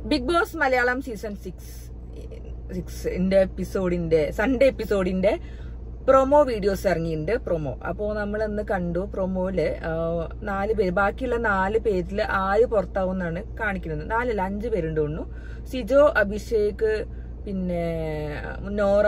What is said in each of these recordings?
big boss Malayalam season six സിക്സിന്റെ എപ്പിസോഡിന്റെ Sunday എപ്പിസോഡിന്റെ പ്രൊമോ വീഡിയോസ് ഇറങ്ങിയിട്ടുണ്ട് പ്രൊമോ അപ്പോൾ നമ്മൾ ഇന്ന് കണ്ടു പ്രൊമോയില് നാല് പേര് ബാക്കിയുള്ള നാല് പേരിൽ ആര് പുറത്താവുമെന്നാണ് കാണിക്കുന്നത് നാലല്ല അഞ്ച് പേരുണ്ട് തോന്നുന്നു സിജോ അഭിഷേക് പിന്നെ നോറ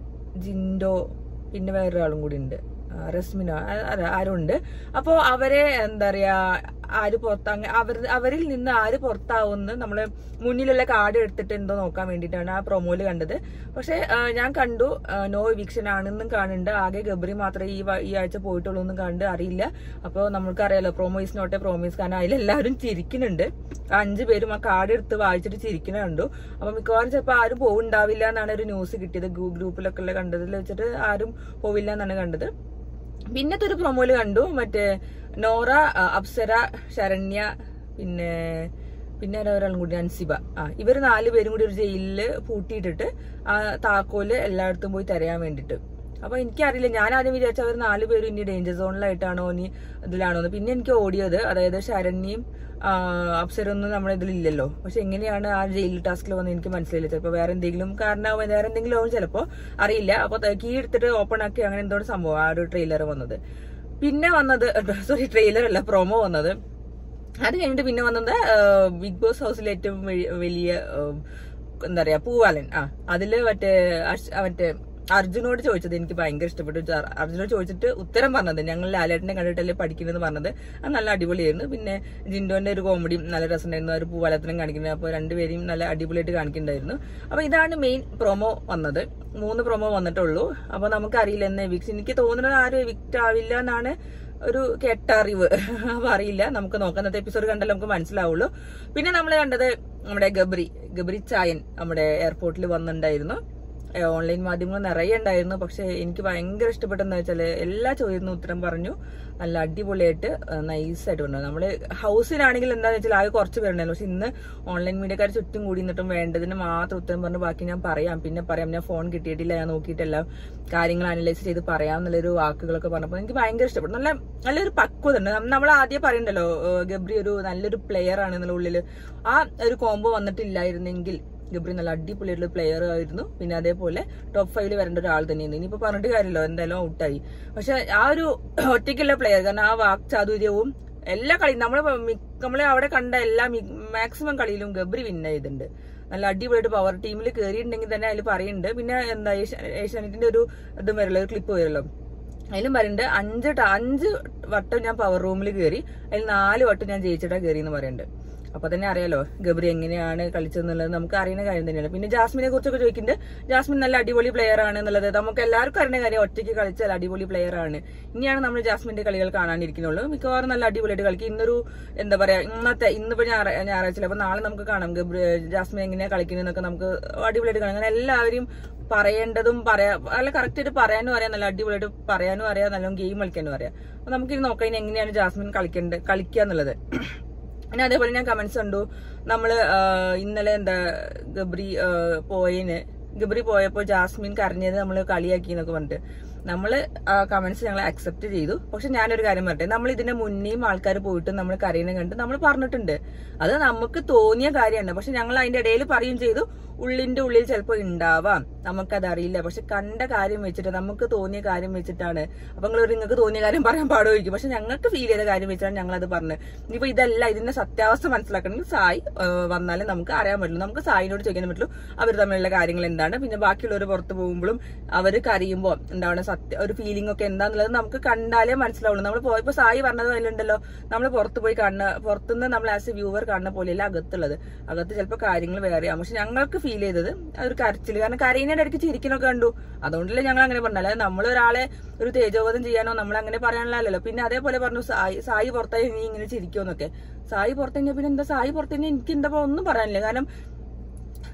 ജിൻഡോ പിന്നെ വേറൊരാളും കൂടി ഉണ്ട് ആ, റസ്മിനോ ആ- അതെ ആരും ഉണ്ട് അപ്പോ അവരെ എന്താ പറയാ ആര് പുറത്താ അവർ അവരിൽ നിന്ന് ആര് പുറത്താവുമെന്ന് നമ്മള് മുന്നിലുള്ള കാർഡ് എടുത്തിട്ട് എന്തോ നോക്കാൻ വേണ്ടിയിട്ടാണ് ആ പ്രൊമോയില് കണ്ടത് പക്ഷെ ആ, ഞാൻ കണ്ടു ആ, നോ എവിക്ഷൻ ആണെന്നും കാണുന്നുണ്ട് ആകെ ഗബ്രി മാത്രമേ ഈ വ- ഈ ആഴ്ച പോയിട്ടുള്ളൂ എന്നും കണ്ട് അറിയില്ല അപ്പോൾ നമ്മൾക്കറിയാലോ promo is not a promise കാരണം അതിലെല്ലാവരും ചിരിക്കുന്നുണ്ട് ആ അഞ്ചു പേരും ആ കാർഡ് എടുത്ത് വായിച്ചിട്ട് ചിരിക്കുന്ന കണ്ടു അപ്പൊ മിക്കവാറും ചിലപ്പോൾ ആരും പോവുണ്ടാവില്ല എന്നാണ് ഒരു ന്യൂസ് കിട്ടിയത് ഗ്രൂ- ഗ്രൂപ്പിലൊക്കെ ഉള്ള കണ്ടതിൽ വെച്ചിട്ട് ആരും പോവില്ല എന്നാണ് കണ്ടത് പിന്നത്തെ ഒരു പ്രൊമോയില് കണ്ടു മറ്റേ നോറ ആ, അപ്സര ശരണ്യ പിന്നെ പിന്നെ ആരാ ഒരാളും കൂടി അൻസിബ ആ ഇവര് നാല് പേരും കൂടി ഒരു ജയിലില് പൂട്ടിയിട്ടിട്ട് ആ താക്കോല് എല്ലായിടത്തും പോയി തരയാൻ വേണ്ടിട്ട് അപ്പൊ എനിക്കറിയില്ല ഞാൻ ആദ്യം വിചാരിച്ച അവർ നാല് പേരും ഇനി ഡേഞ്ചർ സോണിലായിട്ടാണോ ഇനി ഇതിലാണോ എന്ന് പിന്നെ എനിക്ക് ഓടിയത് അതായത് ശരണ്യയും ആ, അപ്സരൊന്നും നമ്മുടെ ഇതിലില്ലല്ലോ പക്ഷെ എങ്ങനെയാണ് ആ ജയിൽ ടാസ്കിൽ വന്ന് എനിക്ക് മനസ്സിലായില്ല ചിലപ്പോൾ വേറെ എന്തെങ്കിലും കാരണം വേറെ എന്തെങ്കിലും ആവും ചിലപ്പോൾ അറിയില്ല അപ്പൊ കീ എടുത്തിട്ട് ഓപ്പൺ ആക്കി അങ്ങനെ എന്തോ ഒരു സംഭവം ആ ഒരു ട്രെയിലർ വന്നത് പിന്നെ വന്നത് സോറി ട്രെയിലർ അല്ല പ്രൊമോ വന്നത് അത് കഴിഞ്ഞിട്ട് പിന്നെ വന്നത് ആ, ബിഗ് ബോസ് ഹൗസിലെ ഏറ്റവും വഴി- വലിയ ആ, എന്താ പറയാ പൂവാലൻ ആ അതില് മറ്റേ അഷ്- മറ്റേ അർജുനോട് ചോദിച്ചത് എനിക്ക് ഭയങ്കര ഇഷ്ടപ്പെട്ടു അർ- അർജുനോട് ചോദിച്ചിട്ട് ഉത്തരം പറഞ്ഞത് ഞങ്ങൾ ലാലേട്ടനെ കണ്ടിട്ടല്ലേ പഠിക്കുന്നത് പറഞ്ഞത് അത് നല്ല അടിപൊളിയായിരുന്നു പിന്നെ ജിൻഡോന്റെ ഒരു കോമഡിയും നല്ല രസമുണ്ടായിരുന്നു ആ ഒരു പൂവാലത്തിനും കാണിക്കുന്നത് അപ്പോൾ രണ്ടുപേരെയും നല്ല അടിപൊളിയായിട്ട് കാണിക്കുന്നുണ്ടായിരുന്നു അപ്പൊ ഇതാണ് മെയിൻ പ്രൊമോ വന്നത് മൂന്ന് പ്രൊമോ വന്നിട്ടുള്ളൂ അപ്പൊ നമുക്കറിയില്ല എന്ന് എവിക്സ് എനിക്ക് തോന്നുന്നത് ആരും എവിക്റ്റ് ആവില്ല എന്നാണ് ഒരു കേട്ടറിവ് അപ്പൊ അറിയില്ല നമുക്ക് നോക്കാം ഇന്നത്തെ എപ്പിസോഡ് കണ്ടാൽ നമുക്ക് മനസ്സിലാവുള്ളൂ പിന്നെ നമ്മൾ കണ്ടത് നമ്മുടെ ഗബ്രി ഗബ്രി ചായൻ നമ്മുടെ എയർപോർട്ടിൽ വന്നിട്ടുണ്ടായിരുന്നു ഏഹ് ഓൺലൈൻ മാധ്യമങ്ങൾ നിറയെ ഉണ്ടായിരുന്നു പക്ഷെ എനിക്ക് ഭയങ്കര ഇഷ്ടപ്പെട്ടെന്ന് വെച്ചാല് എല്ലാ ചോദ്യത്തിനും ഉത്തരം പറഞ്ഞു നല്ല അടിപൊളിയായിട്ട് നൈസായിട്ട് പറഞ്ഞു നമ്മള് ഹൗസിലാണെങ്കിൽ എന്താണെന്ന് വെച്ചാൽ ആകെ കുറച്ച് പേരുണ്ടായിരുന്നു പക്ഷെ ഇന്ന് ഓൺലൈൻ മീഡിയക്കാർ ചുറ്റും കൂടി നിന്നിട്ടും വേണ്ടതിന് മാത്രം ഉത്തരം പറഞ്ഞു ബാക്കി ഞാൻ പറയാം പിന്നെ പറയാം ഞാൻ ഫോൺ കിട്ടിയിട്ടില്ല ഞാൻ നോക്കിയിട്ടെല്ലാം കാര്യങ്ങൾ അനലൈസ് ചെയ്ത് പറയാം എന്നുള്ളൊരു വാക്കുകളൊക്കെ പറഞ്ഞപ്പോൾ എനിക്ക് ഭയങ്കര ഇഷ്ടപ്പെട്ടു നല്ല നല്ലൊരു പക്വത ഉണ്ട് നമ്മൾ ആദ്യം പറയണ്ടല്ലോ ഏഹ് ഗബ്രി ഒരു നല്ലൊരു പ്ലെയർ ആണ് എന്നുള്ള ഉള്ളിൽ ആ ഒരു കോംബോ വന്നിട്ടില്ലായിരുന്നെങ്കിൽ ഗബ്രി നല്ല അടിപൊളിയായിട്ടുള്ള പ്ലെയർ ആയിരുന്നു പിന്നെ അതേപോലെ ടോപ്പ് ഫൈവില് വരേണ്ട ഒരാൾ തന്നെയാണ് ഇനിയിപ്പോ പറഞ്ഞിട്ട് കാര്യമല്ലോ എന്തായാലും ഔട്ടായി പക്ഷെ ആ ഒരു ഒറ്റയ്ക്കുള്ള പ്ലെയർ കാരണം ആ വാക്ചാതുര്യവും എല്ലാ കളി നമ്മള് നമ്മളെ അവിടെ കണ്ട എല്ലാ മാക്സിമം കളിയിലും ഗബ്രി വിൻ ചെയ്തിട്ടുണ്ട് നല്ല അടിപൊളിയായിട്ട് പവർ ടീമിൽ കയറിയിട്ടുണ്ടെങ്കിൽ തന്നെ അതിൽ പറയുന്നുണ്ട് പിന്നെ എന്താ ഏഷ്യ- ഏഷ്യാനെറ്റിന്റെ ഒരു ഇതും വരല്ലോ ഒരു ക്ലിപ്പ് വരുമല്ലോ അതിലും പറയുന്നുണ്ട് അഞ്ച് ട- അഞ്ച് വട്ടം ഞാൻ പവർ റൂമിൽ കയറി അതിൽ നാല് വട്ടം ഞാൻ ജയിച്ചിട്ടാ കയറി എന്ന് പറയുന്നുണ്ട് അപ്പൊ തന്നെ അറിയാലോ ഗബ്രി എങ്ങനെയാണ് കളിച്ചതെന്നുള്ളത് നമുക്ക് അറിയുന്ന കാര്യം തന്നെയാണ് പിന്നെ ജാസ്മിനെ കുറിച്ചൊക്കെ ചോദിക്കുന്നുണ്ട് ജാസ്മിൻ നല്ല അടിപൊളി പ്ലെയർ ആണ് എന്നുള്ളത് നമുക്ക് എല്ലാവർക്കും അറിയുന്ന കാര്യം ഒറ്റയ്ക്ക് കളിച്ചാൽ അടിപൊളി പ്ലെയർ ആണ് ഇനിയാണ് നമ്മൾ ജാസ്മിന്റെ കളികൾ കാണാനിരിക്കുന്നുള്ളൂ മിക്കവാറും നല്ല അടിപൊളിയായിട്ട് കളിക്കും ഇന്നൊരു എന്താ പറയാ ഇന്നത്തെ ഇന്നിപ്പോ ഞായറ ഞായറാഴ്ച അപ്പൊ നാളെ നമുക്ക് കാണാം ഗബ്രി ജാസ്മിൻ എങ്ങനെയാ കളിക്കുന്നതെന്നൊക്കെ നമുക്ക് അടിപൊളിയായിട്ട് കാണാം അങ്ങനെ എല്ലാവരും പറയേണ്ടതും പറയാ അല്ല കറക്റ്റ് ആയിട്ട് പറയാനും അറിയാം നല്ല അടിപൊളിയായിട്ട് പറയാനും അറിയാം നല്ല ഗെയിം കളിക്കാനും അറിയാം അപ്പൊ നമുക്ക് ഇനി നോക്കാം ഇനി എങ്ങനെയാണ് ജാസ്മിൻ കളിക്കേണ്ടത് കളിക്കുക എന്നുള്ളത് പിന്നെ അതേപോലെ ഞാൻ കമന്റ്സ് കണ്ടു നമ്മള് ആ, ഇന്നലെ എന്താ ഗബ്രി ആ, പോയതിന് ഗബ്രി പോയപ്പോ ജാസ്മിൻ കരഞ്ഞത് നമ്മൾ കളിയാക്കി എന്നൊക്കെ പറഞ്ഞിട്ട് നമ്മള് ആ കമന്റ്സ് ഞങ്ങൾ അക്സെപ്റ്റ് ചെയ്തു പക്ഷെ ഞാനൊരു കാര്യം പറയട്ടെ നമ്മൾ ഇതിന്റെ മുന്നേയും ആൾക്കാർ പോയിട്ട് നമ്മൾ കരയുന്നത് കണ്ട് നമ്മൾ പറഞ്ഞിട്ടുണ്ട് അത് നമുക്ക് തോന്നിയ കാര്യമാണ് പക്ഷെ ഞങ്ങൾ അതിന്റെ ഇടയിൽ പറയും ചെയ്തു ഉള്ളിന്റെ ഉള്ളിൽ ചിലപ്പോൾ ഉണ്ടാവാം നമുക്കത് അറിയില്ല പക്ഷെ കണ്ട കാര്യം വെച്ചിട്ട് നമുക്ക് തോന്നിയ കാര്യം വെച്ചിട്ടാണ് അപ്പൊ നിങ്ങൾ നിങ്ങൾക്ക് തോന്നിയ കാര്യം പറയാൻ പാടുമായിരിക്കും പക്ഷെ ഞങ്ങൾക്ക് ഫീൽ ചെയ്ത കാര്യം വെച്ചാണ് ഞങ്ങൾ അത് പറഞ്ഞത് ഇനിയിപ്പോ ഇതല്ല ഇതിന്റെ സത്യാവസ്ഥ മനസ്സിലാക്കണമെങ്കിൽ സായി ആ, വന്നാലേ നമുക്ക് അറിയാൻ പറ്റുള്ളൂ നമുക്ക് സായിനോട് ചോദിക്കാൻ പറ്റുള്ളൂ അവർ തമ്മിലുള്ള കാര്യങ്ങൾ എന്താണ് പിന്നെ ബാക്കിയുള്ളവർ പുറത്ത് പോകുമ്പോഴും അവർ കരയുമ്പോൾ എന്താണ് സത്യ ഒരു ഫീലിംഗ് ഒക്കെ എന്താന്നുള്ളത് നമുക്ക് കണ്ടാലേ മനസ്സിലാവുള്ളൂ നമ്മൾ പോയപ്പോ സായി പറഞ്ഞത് അതിലുണ്ടല്ലോ നമ്മൾ പുറത്ത് പോയി കാണുന്ന പുറത്തുനിന്ന് നമ്മൾ ആസ് എ വ്യൂവർ കാണുന്ന പോലെയല്ല അകത്തുള്ളത് അകത്ത് ചിലപ്പോൾ കാര്യങ്ങൾ വേറെയാവും പക്ഷെ ഞങ്ങൾക്ക് ഫീൽ ചെയ്തത് ആ ഒരു കരച്ചിൽ കാരണം കരയുന്നതിന്റെ ഇടയ്ക്ക് ചിരിക്കണൊക്കെ കണ്ടു അതുകൊണ്ടല്ലേ ഞങ്ങൾ അങ്ങനെ പറഞ്ഞു അല്ലാതെ നമ്മൾ ഒരാളെ ഒരു തേജോവധം ചെയ്യാനോ നമ്മൾ അങ്ങനെ പറയാനുള്ളതല്ലോ പിന്നെ അതേപോലെ പറഞ്ഞു സായി സായി പുറത്തായി നീ ഇങ്ങനെ ചിരിക്കുമെന്നൊക്കെ സായി പുറത്തു കഴിഞ്ഞാൽ പിന്നെ എന്താ സായി പുറത്തു കഴിഞ്ഞാൽ എനിക്ക് എന്താ ഒന്നും പറയാനില്ല കാരണം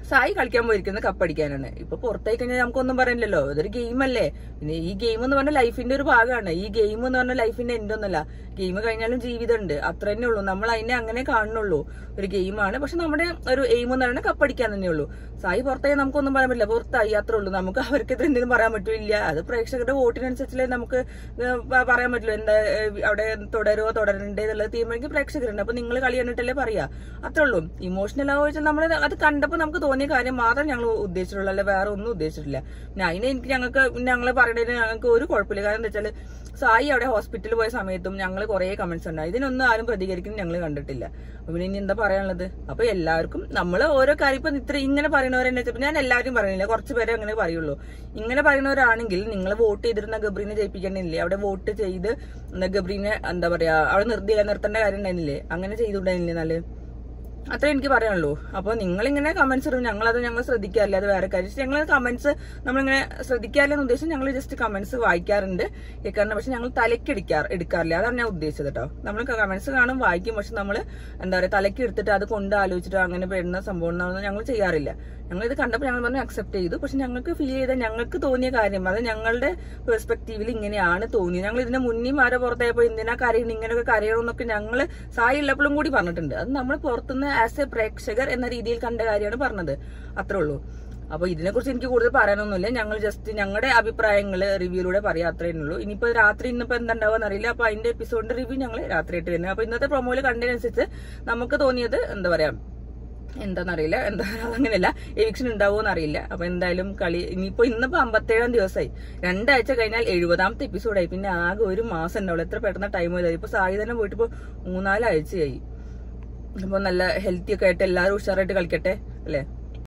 സായി കളിക്കാൻ പോയിരിക്കുന്നത് കപ്പടിക്കാനാണ് ഇപ്പൊ പുറത്തേക്ക് കഴിഞ്ഞാൽ നമുക്കൊന്നും പറയാനില്ലല്ലോ ഇതൊരു ഗെയിം അല്ലേ പിന്നെ ഈ ഗെയിം എന്ന് പറഞ്ഞാൽ ലൈഫിന്റെ ഒരു ഭാഗമാണ് ഈ ഗെയിം എന്ന് പറഞ്ഞാൽ ലൈഫിന്റെ എൻഡ് ഒന്നല്ല ഗെയിം കഴിഞ്ഞാലും ജീവിതമുണ്ട് അത്ര തന്നെ ഉള്ളൂ നമ്മൾ അതിനെ അങ്ങനെ കാണുന്നുള്ളൂ ഒരു ഗെയിമാണ് പക്ഷെ നമ്മുടെ ഒരു എയിം എന്ന് പറയുന്നത് കപ്പടിക്കാൻ തന്നെ ഉള്ളൂ സായി പുറത്തേക്ക് നമുക്കൊന്നും പറയാൻ പറ്റില്ല പുറത്തായി അത്രേ ഉള്ളൂ നമുക്ക് അവർക്കെതിരെ എന്തെങ്കിലും പറയാൻ പറ്റില്ല അത് പ്രേക്ഷകരുടെ വോട്ടിനനുസരിച്ചല്ലേ നമുക്ക് ഏഹ് പ- പറയാൻ പറ്റുള്ളൂ എന്താ ഏഹ് അവിടെ തുടരുമോ തുടരണ്ടേ എന്നുള്ളത് തീരുമാനിക്കും പ്രേക്ഷകരുണ്ട് അപ്പൊ നിങ്ങൾ കളി കണ്ടിട്ടല്ലേ പറയാ അത്രേ ഉള്ളൂ ഇമോഷണൽ ആവോ വെച്ചാൽ നമ്മൾ അത് കണ്ടപ്പോൾ നമുക്ക് തോന്നിയ കാര്യം മാത്രം ഞങ്ങൾ ഉദ്ദേശിച്ചിട്ടുള്ളൂ അല്ലെ വേറെ ഒന്നും ഉദ്ദേശിച്ചിട്ടില്ല പിന്നെ അതിന് എനിക്ക് ഞങ്ങൾക്ക് ഞങ്ങൾ പറയുന്നതിന് ഞങ്ങൾക്ക് ഒരു കുഴപ്പമില്ല കാരണം എന്താ വെച്ചാൽ സായി അവിടെ ഹോസ്പിറ്റലിൽ പോയ സമയത്തും ഞങ്ങൾ കുറെ കമന്റ്സ് ഉണ്ടായി ഇതിനൊന്നും ആരും പ്രതികരിക്കുന്നത് ഞങ്ങൾ കണ്ടിട്ടില്ല അപ്പൊ പിന്നെ ഇനി എന്താ പറയാനുള്ളത് അപ്പൊ എല്ലാവർക്കും നമ്മൾ ഓരോ കാര്യം ഇപ്പൊ ഇത്ര ഇങ്ങനെ പറയുന്നവരെന്നെ വെച്ചപ്പോ ഞാൻ എല്ലാവരും പറയുന്നില്ല കുറച്ച് പേരെ അങ്ങനെ പറയുള്ളൂ ഇങ്ങനെ പറയുന്നവരാണെങ്കിൽ നിങ്ങൾ വോട്ട് ചെയ്തിരുന്ന ഗബ്രീനെ ജയിപ്പിക്കണില്ലേ അവിടെ വോട്ട് ചെയ്ത് എന്താ ഗബ്രീനെ എന്താ പറയാ അവിടെ നിർത്തി നിർത്തേണ്ട കാര്യം ഉണ്ടായിരുന്നില്ലേ അങ്ങനെ ചെയ്തുണ്ടായിരുന്നില്ലേ നല്ല അത്രേ എനിക്ക് പറയാനുള്ളൂ അപ്പൊ നിങ്ങളിങ്ങനെ കമന്റ്സ് ഇടും ഞങ്ങളത് ഞങ്ങൾ ശ്രദ്ധിക്കാറില്ല അത് വേറെ കാര്യം ഞങ്ങൾ കമന്റ്സ് നമ്മളിങ്ങനെ ശ്രദ്ധിക്കാറില്ലെന്ന് ഉദ്ദേശിച്ച് ഞങ്ങൾ ജസ്റ്റ് കമന്റ്സ് വായിക്കാറുണ്ട് കേൾക്കാറുണ്ട് പക്ഷെ ഞങ്ങൾ തലയ്ക്ക് എടുക്കാറ് എടുക്കാറില്ല അതാണ് ഞാൻ ഉദ്ദേശിച്ചത് കേട്ടോ നമ്മൾ കമന്റ്സ് കാണും വായിക്കും പക്ഷെ നമ്മൾ എന്താ പറയുക തലയ്ക്ക് എടുത്തിട്ട് അത് കൊണ്ട് ആലോചിച്ചിട്ട് അങ്ങനെ പെടുന്ന സംഭവം ഒന്നും ഞങ്ങൾ ചെയ്യാറില്ല ഞങ്ങൾ ഇത് കണ്ടപ്പോൾ ഞങ്ങൾ പറഞ്ഞു അക്സെപ്റ്റ് ചെയ്തു പക്ഷെ ഞങ്ങൾക്ക് ഫീൽ ചെയ്ത ഞങ്ങൾക്ക് തോന്നിയ കാര്യം അത് ഞങ്ങളുടെ പെർസ്പെക്റ്റീവിൽ ഇങ്ങനെയാണ് തോന്നിയത് ഞങ്ങൾ ഇതിന്റെ മുന്നേ ആരോ പുറത്തായപ്പോൾ എന്തിനാ കരയണം ഇങ്ങനെയൊക്കെ കരയണമെന്നൊക്കെ ഞങ്ങൾ സായി ഉള്ളപ്പോഴും കൂടി പറഞ്ഞിട്ടുണ്ട് അത് നമ്മൾ പുറത്തുനിന്ന് ആസ് എ പ്രേക്ഷകർ എന്ന രീതിയിൽ കണ്ട കാര്യമാണ് പറഞ്ഞത് അത്രേ ഉള്ളൂ അപ്പൊ ഇതിനെക്കുറിച്ച് എനിക്ക് കൂടുതൽ പറയാനൊന്നുമില്ല ഞങ്ങൾ ജസ്റ്റ് ഞങ്ങളുടെ അഭിപ്രായങ്ങൾ റിവ്യൂലൂടെ പറയാം അത്രേ ഉള്ളൂ ഇനിയിപ്പോ രാത്രി ഇന്നിപ്പോ എന്താ ഉണ്ടാവുക അറിയില്ല അപ്പൊ അതിന്റെ എപ്പിസോഡിന്റെ റിവ്യൂ ഞങ്ങൾ രാത്രിയായിട്ട് തന്നെ അപ്പൊ ഇന്നത്തെ പ്രൊമോയിൽ കണ്ടതിനനുസരിച്ച് നമുക്ക് തോന്നിയത് എന്താ പറയാ എന്താണെന്നറിയില്ല എന്താ അങ്ങനെയല്ല എവിക്ഷൻ ഉണ്ടാവുമെന്ന് അറിയില്ല അപ്പൊ എന്തായാലും കളി ഇനിയിപ്പോ ഇന്നിപ്പോ അമ്പത്തേഴാം ദിവസമായി രണ്ടാഴ്ച കഴിഞ്ഞാൽ എഴുപതാമത്തെ എപ്പിസോഡായി പിന്നെ ആകെ ഒരു മാസം ഉണ്ടാവുള്ളൂ എത്ര പെട്ടെന്ന് ടൈം പോയതായി ഇപ്പൊ സായി തന്നെ പോയിട്ട് ഇപ്പൊ മൂന്നാലാഴ്ചയായി അപ്പൊ നല്ല ഹെൽത്തി ഒക്കെ ആയിട്ട് എല്ലാവരും ഉഷാറായിട്ട് കളിക്കട്ടെ അല്ലേ